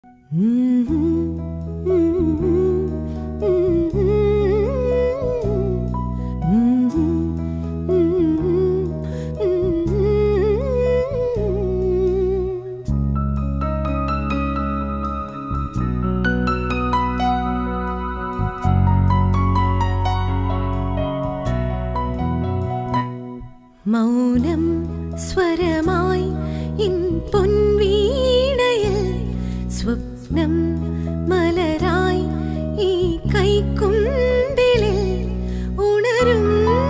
മൗനം സ്വരമായി ഇൻ പൊൻവീണയിൽ സ്വപ്നം മലരായി ഈ കൈക്കുമ്പിളിൽ ഉണരും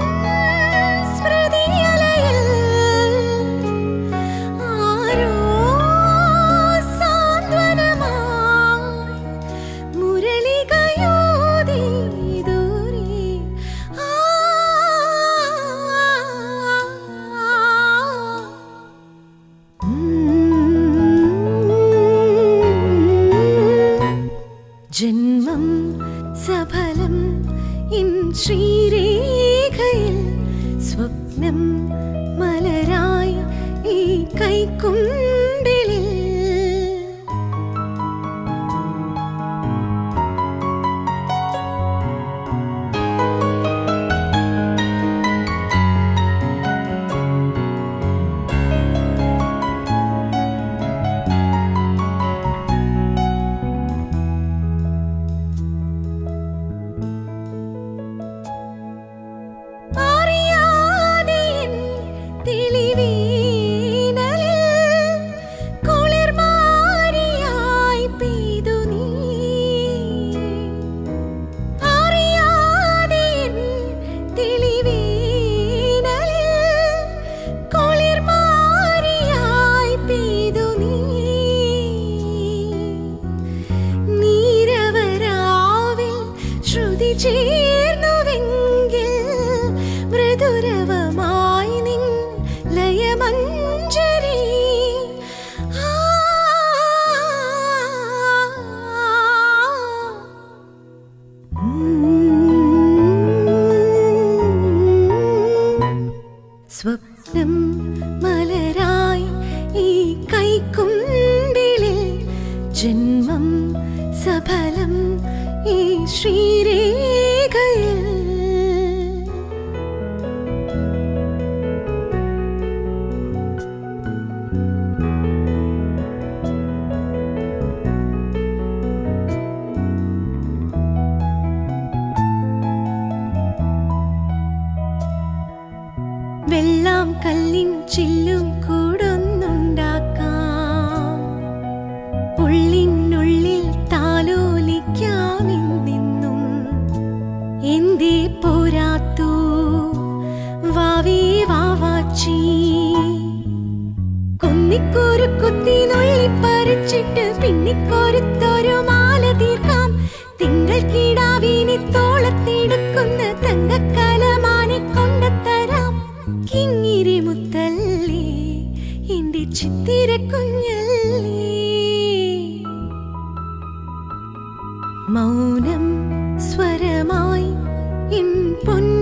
സ്മൃതിയലയിൽ ആരോ സാന്ത്വനമായി മുരളികയോതി ദൂരെ ആ ജന്മം സഫലം ഇൻ ശ്രീരേഖയിൽ സ്വപ്നം മലരായി ഈ കൈക്കുമ്പിളിൽ അറിയാതെ എൻ തെളിവീണലിൽ കുളിർമാരിയായി പെയ്തു നീ. അറിയാതെ എൻ തെളിവീണലിൽ കുളിർമാരിയായി പെയ്തു നീ. നീരവരാവിൽ ശ്രുതി ചേർന്നുവെങ്കിൽ മൃദുരവമായി നിൻ ലയമഞ്ജരി ആ സ്വപ്നം മലരായി ഈ കൈക്കുമ്പിളിൽ ജന്മം സഫലം ഈ ശ്രീരേഖയിൽ വെള്ളാം കല്ലിൻ ചില്ലും കൂടൊന്നുണ്ടാക്കാം ഉള്ളിനുള്ളിൽ താലോലിക്കാമെന്നെന്നും എന്തേ പോരാത്തു വാവേ വാവാച്ചി കൊന്നിക്കോരു കുത്തി നുള്ളി പറിച്ചിട്ട് പിന്നിക്കോരുത്തൊരു മാല തീർക്കാം തിങ്കൾ കിടാവിനി തോളത്തെടുക്കുന്ന തങ്കക്കലമാനെ കൊണ്ടത്തരാം കിങ്ങിരി മുത്തല്ലേ എന്റെ ചിത്തിര കുഞ്ഞല്ലേ മൗനം സ്വരമായി ഇൻ പൊൻ